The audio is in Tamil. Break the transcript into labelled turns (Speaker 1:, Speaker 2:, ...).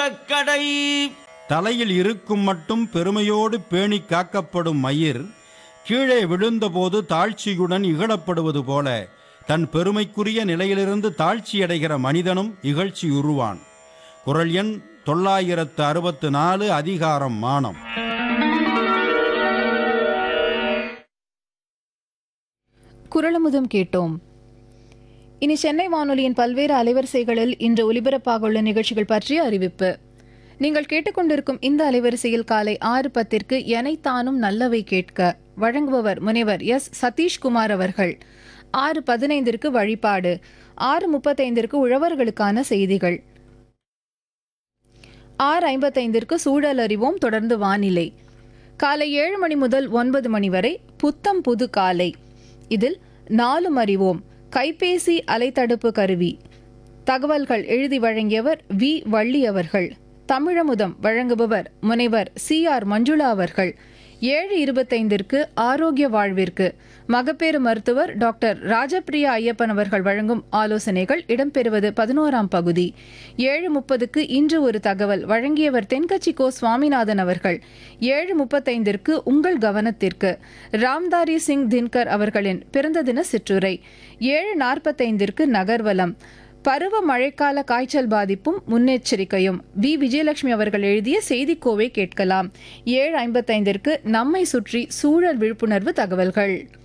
Speaker 1: கொண்டக்கடை
Speaker 2: தலையில் இருக்கும் மட்டும் பெருமையோடு பேணி காக்கப்படும் மயிர் கீழே விழுந்தபோது தாழ்ச்சியுடன் இகழப்படுவது போல தன் பெருமைக்குரிய நிலையிலிருந்து தாழ்ச்சியடைகிற மனிதனும் இகழ்ச்சியுறுவான் குரல் எண் தொள்ளாயிரத்து அறுபத்து நாலு அதிகாரம் மானம்
Speaker 3: குரலமுதம் கேட்டோம் இனி சென்னை வானொலியின் பல்வேறு அலைவரிசைகளில் இன்று ஒலிபரப்பாக உள்ள நிகழ்ச்சிகள் பற்றிய அறிவிப்பு நீங்கள் கேட்டுக்கொண்டிருக்கும் இந்த அலைவரிசையில் காலை ஆறு பத்திற்கு எனைத்தானும் நல்லவை கேட்க வழங்குபவர் முனைவர் எஸ் சதீஷ்குமார் அவர்கள் ஆறு பதினைந்திற்கு வழிபாடு ஆறு முப்பத்தைந்திற்கு உழவர்களுக்கான செய்திகள் ஆறு ஐம்பத்தைந்திற்கு சூழல் அறிவோம் தொடர்ந்து வானிலை காலை ஏழு மணி முதல் ஒன்பது மணி வரை புத்தம் புது காலை இதில் நாலும் அறிவோம் கைபேசி அலைத்தடுப்பு கருவி தகவல்கள் எழுதி வழங்கியவர் வி வள்ளி அவர்கள் தமிழமுதம் வழங்குபவர் முனைவர் சி ஆர் மஞ்சுளா அவர்கள் ஏழு இருபத்தைந்திற்கு ஆரோக்கிய வாழ்விற்கு மகப்பேறு மருத்துவர் டாக்டர் ராஜபிரியா ஐயப்பன் அவர்கள் வழங்கும் ஆலோசனைகள் இடம்பெறுவது பதினோராம் பகுதி ஏழு முப்பதுக்கு இன்று ஒரு தகவல் வழங்கியவர் தென்கட்சி கோ சுவாமிநாதன் அவர்கள் ஏழு முப்பத்தைந்திற்கு உங்கள் கவனத்திற்கு ராம்தாரி சிங் தின்கர் அவர்களின் பிறந்த தின சிற்றுரை ஏழு நாற்பத்தைந்திற்கு நகர்வலம் பருவ மழைக்கால காய்ச்சல் பாதிப்பும் முன்னெச்சரிக்கையும் வி விஜயலட்சுமி அவர்கள் எழுதிய செய்திக்கோவை கேட்கலாம் ஏழு ஐம்பத்தைந்திற்கு நம்மை சுற்றி சூழல் விழிப்புணர்வு தகவல்கள்